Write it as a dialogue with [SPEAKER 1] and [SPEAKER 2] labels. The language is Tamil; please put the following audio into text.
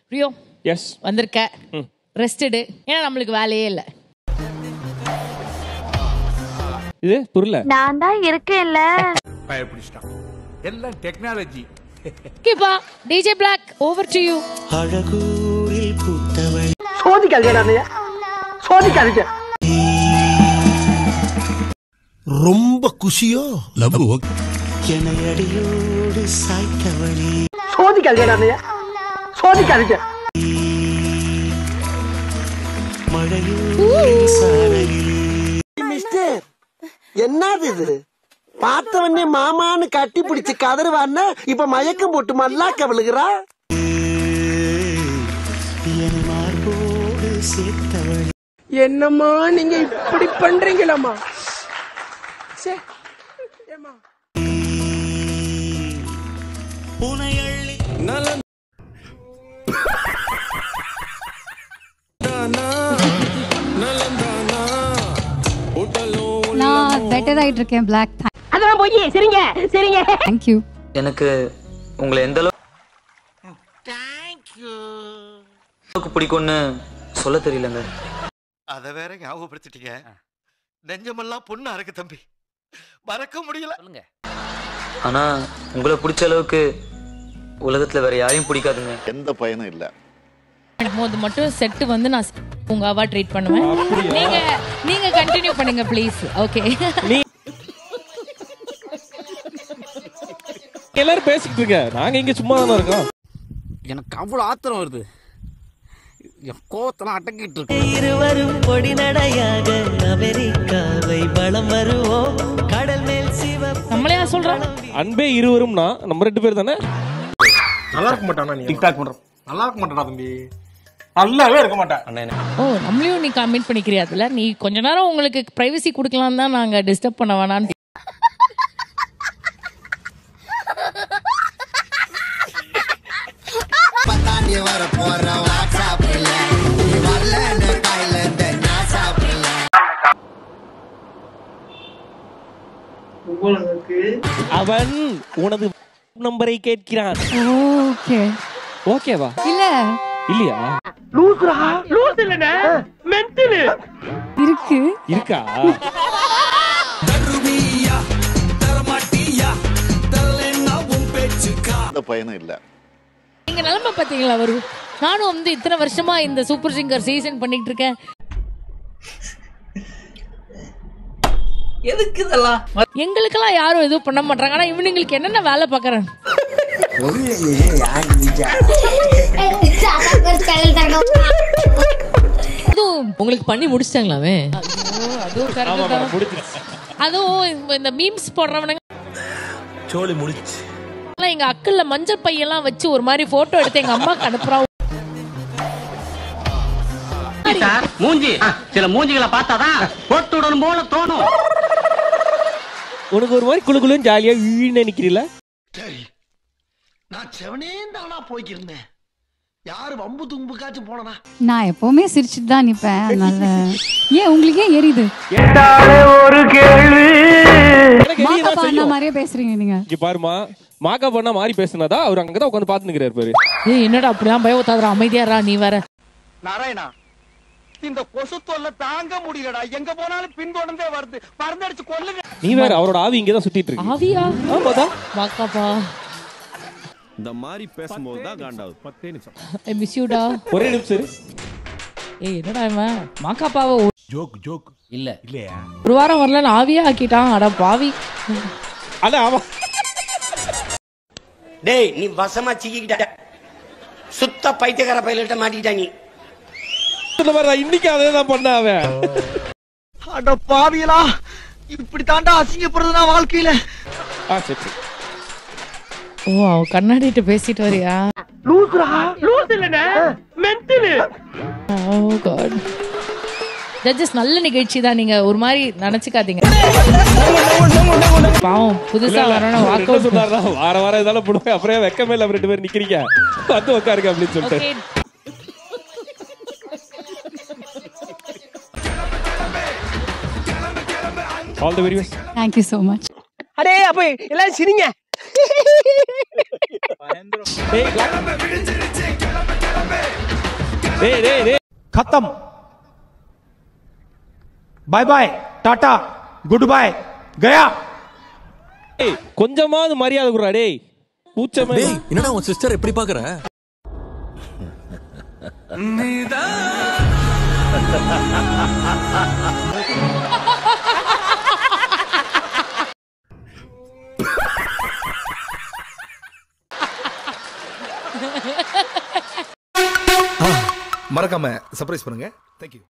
[SPEAKER 1] ரியோ
[SPEAKER 2] எஸ்
[SPEAKER 1] வந்திருக்க ரெஸ்டடு ஏன்னா நம்மளுக்கு வேலையே இல்லை
[SPEAKER 2] இது புரியல
[SPEAKER 3] நான் தான் இருக்கேன்ல
[SPEAKER 4] பயப்பிடிச்சிட்டான் எல்லாம் டெக்னாலஜி
[SPEAKER 1] ஓகேப்பா DJ block over to you
[SPEAKER 5] அழகூரில் பூத்தவள்
[SPEAKER 6] சோதிக்காதீங்க சோதிக்காதீங்க
[SPEAKER 7] ரொம்ப குஷியோ லவ்
[SPEAKER 5] என்னை அடியோடு சாய்த்தவளே
[SPEAKER 6] சோதிக்காதீங்க சோதிக்காதீங்க
[SPEAKER 5] மழையூரில் சாலையில்
[SPEAKER 6] மிஸ்டர் என்னது இது பார்த்தவனே மாமான்னு கட்டி பிடிச்சு கதறுவான்னா இப்ப மயக்கம் போட்டு மல்லாக்க விழுகிறா
[SPEAKER 5] என் மார்போடு சேர்த்தவள்
[SPEAKER 6] என்னம்மா நீங்க இப்படி பண்றீங்களம்மா
[SPEAKER 5] உனை அள்ளி
[SPEAKER 3] நான் பெட்டர் ஆயிட்டு இருக்கேன் பிளாக்
[SPEAKER 6] அதெல்லாம் போய் சரிங்க சரிங்க
[SPEAKER 3] தேங்க்யூ
[SPEAKER 8] எனக்கு உங்களை எந்த அளவுக்கு பிடிக்கும்னு சொல்ல தெரியலங்க
[SPEAKER 7] அத வேற ஞாபகப்படுத்திட்டீங்க நெஞ்சமெல்லாம் பொண்ணா இருக்கு தம்பி மறக்க முடியல
[SPEAKER 8] ஆனா உங்களை பிடிச்ச அளவுக்கு உலகத்துல வேற யாரையும் பிடிக்காதுங்க
[SPEAKER 7] எந்த பயனும் இல்ல
[SPEAKER 1] போது மட்டும் செட்டு வந்து நான் உங்காவா ட்ரீட் பண்ணுவேன் நீங்க நீங்க கண்டினியூ பண்ணுங்க ப்ளீஸ் ஓகே
[SPEAKER 2] எல்லாரும் பேசிக்கிட்டு இருக்க நாங்க இங்க சும்மா தானே இருக்கோம்
[SPEAKER 4] எனக்கு அவ்வளவு ஆத்திரம் வருது என் கோவத்தெல்லாம் அடக்கிட்டு இருக்கு
[SPEAKER 5] இருவரும் பொடி நடையாக அமெரிக்காவை வளம் வருவோம் கடல் மேல் சிவ
[SPEAKER 1] நம்மளையா சொல்றோம்
[SPEAKER 2] அன்பே இருவரும்னா நம்ம ரெண்டு பேர் தானே
[SPEAKER 4] நல்லா இருக்க மாட்டானா நீ டிக்டாக் பண்ற நல்லா இருக்க மாட்டானா தம்பி நல்லாவே இருக்க மாட்டேன்
[SPEAKER 1] ஓ நம்மளையும் நீ கமிட் பண்ணிக்கிறியா அதுல நீ கொஞ்ச நேரம் உங்களுக்கு பிரைவசி கொடுக்கலாம் தான் நாங்க டிஸ்டர்ப் பண்ண வேணாம்னு
[SPEAKER 2] அவன் உனது நம்பரை கேட்கிறான்
[SPEAKER 3] ஓகே
[SPEAKER 2] ஓகேவா
[SPEAKER 3] இல்ல
[SPEAKER 2] இல்லையா
[SPEAKER 6] லூசுரா லூசு இல்லனே மென்டல்
[SPEAKER 3] இருக்கு
[SPEAKER 2] இருக்கா
[SPEAKER 7] எந்த பயனும் இல்ல
[SPEAKER 1] எங்க நிலைமை பாத்தீங்களா வரும் நானும் வந்து இத்தனை வருஷமா இந்த சூப்பர் சிங்கர் சீசன் பண்ணிட்டு இருக்கேன்
[SPEAKER 6] எதுக்கு இதெல்லாம்
[SPEAKER 1] எங்களுக்கெல்லாம் யாரும் எதுவும் பண்ண மாட்டாங்க ஆனா இவனுங்களுக்கு என்னென்ன வேலை பாக்குறேன் அதுவும்
[SPEAKER 9] உங்களுக்கு பண்ணி முடிச்சிட்டாங்களாவே
[SPEAKER 1] அதுவும் correct தான்.
[SPEAKER 2] முடிச்சிருச்சு
[SPEAKER 1] அதுவும் இந்த- இந்த மீம்ஸ் போடுறவனுங்க
[SPEAKER 7] சோழி முடிச்சு
[SPEAKER 1] எல்லாம் எங்க அக்கல்ல மஞ்சள் பையெல்லாம் வச்சு ஒரு மாதிரி போட்டோ எடுத்து எங்க அம்மாக்கு அனுப்புறான்
[SPEAKER 6] மூஞ்சி சில மூஞ்சிகளை பார்த்தாதான் போட்டு விடணும் போல தோணும்
[SPEAKER 2] உனக்கு ஒரு மாதிரி குளு குளுன்னு ஜாலியா வீணு நிக்கிறீல
[SPEAKER 7] சரி நான் செவனே தானா போய்க்கிருந்தேன் யாரு வம்பு தும்புக்காச்சும் போனனா
[SPEAKER 3] நான் எப்பவுமே சிரிச்சுட்டு தான் நிப்பேன் அதனால ஏன் உங்களுக்கு ஏன் எரியுது
[SPEAKER 6] ஒரு கேள்வி
[SPEAKER 2] எனக்கு
[SPEAKER 3] மாக்கா
[SPEAKER 2] எரியதான்
[SPEAKER 3] பாடின
[SPEAKER 2] செய்யும்.
[SPEAKER 3] மாதிரியே பேசுறீங்க நீங்க
[SPEAKER 2] இங்க பாருமா மாக்கா பண்ணா மாறி பேசுனதா அவர் அங்கதான் உட்காந்து பாத்து நிக்கிறாரு பாரு
[SPEAKER 1] ஏய் என்னடா அப்படிலாம் பயத்தாதரா அமைதியாரா நீ வேற
[SPEAKER 6] நாராயணா இந்த கொசு தொல்லை தாங்க முடியலடா எங்க போனாலும் பின்தொடர்ந்தே வருது பறந்தடிச்சு கொல்லுங்க
[SPEAKER 2] நீ வேற அவரோட ஆவி இங்கதான் சுத்திட்டு இருக்கு
[SPEAKER 1] ஆவியா
[SPEAKER 2] ஆமாதா
[SPEAKER 1] வாக்காப்பா
[SPEAKER 10] இந்த மாதிரி பேசும்போது தான் காண்டாவது பத்தே நிமிஷம்
[SPEAKER 1] ஐ மிஸ் யூடா
[SPEAKER 2] ஒரே நிமிஷம் இரு.
[SPEAKER 1] ஏய் என்னடா இவன் மாக்காப்பாவை ஒரு-
[SPEAKER 4] ஜோக் ஜோக் இல்ல இல்லையா
[SPEAKER 1] ஒரு வாரம் வரலன்னு ஆவியா ஆக்கிட்டான் அட பாவி
[SPEAKER 2] அட ஆமா
[SPEAKER 6] டேய் நீ வசமா சிக்கிக்கிட்ட சுத்த பைத்தியக்கார பையிலிட்ட மாட்டிக்கிட்ட நீ
[SPEAKER 2] இந்த மாதிரி நான் இன்னைக்கு அதே தான் பண்ண அவன்
[SPEAKER 6] அட பாவியலா இப்படி தாண்டா அசிங்கப்படுறதுனா வாழ்க்கையில
[SPEAKER 2] ஆ சரி சரி.
[SPEAKER 1] ஓ அவ கண்ணாடிட்டு பேசிட்டு வரியா
[SPEAKER 6] லூசுரா லூசு இல்லனே மென்டல்
[SPEAKER 1] ஓ காட் ஜட்ஜஸ் நல்ல நிகழ்ச்சி தான் நீங்க ஒரு மாதிரி நினைச்சுக்காதீங்க பாவம் புதுசா வரணும் வாக்
[SPEAKER 2] என்ன
[SPEAKER 1] அவுட்
[SPEAKER 2] சொன்னாருன்னா, வார வாரம் இதெல்லாம் போடுவேன் அப்புறம் வெக்கமே இல்ல ரெண்டு பேரும் நிக்கிறீங்க வந்து உட்காருங்க அப்படின்னு சொல்லிட்டு
[SPEAKER 1] okay
[SPEAKER 2] all the very best
[SPEAKER 3] thank you so much
[SPEAKER 6] அடே அப்ப எல்லாம் சிரிங்க
[SPEAKER 2] ஏய் டேய் டேய் டேய்
[SPEAKER 9] खत्म bye bye tata good bye गया
[SPEAKER 2] டேய் கொஞ்சமாவது மரியாதை குடுறா டேய் கூச்சமே இல்ல.
[SPEAKER 11] என்னடா உன் சிஸ்டர் எப்படி பாக்குற
[SPEAKER 12] மறக்காம சர்ப்ரைஸ் பண்ணுங்க தேங்க்யூ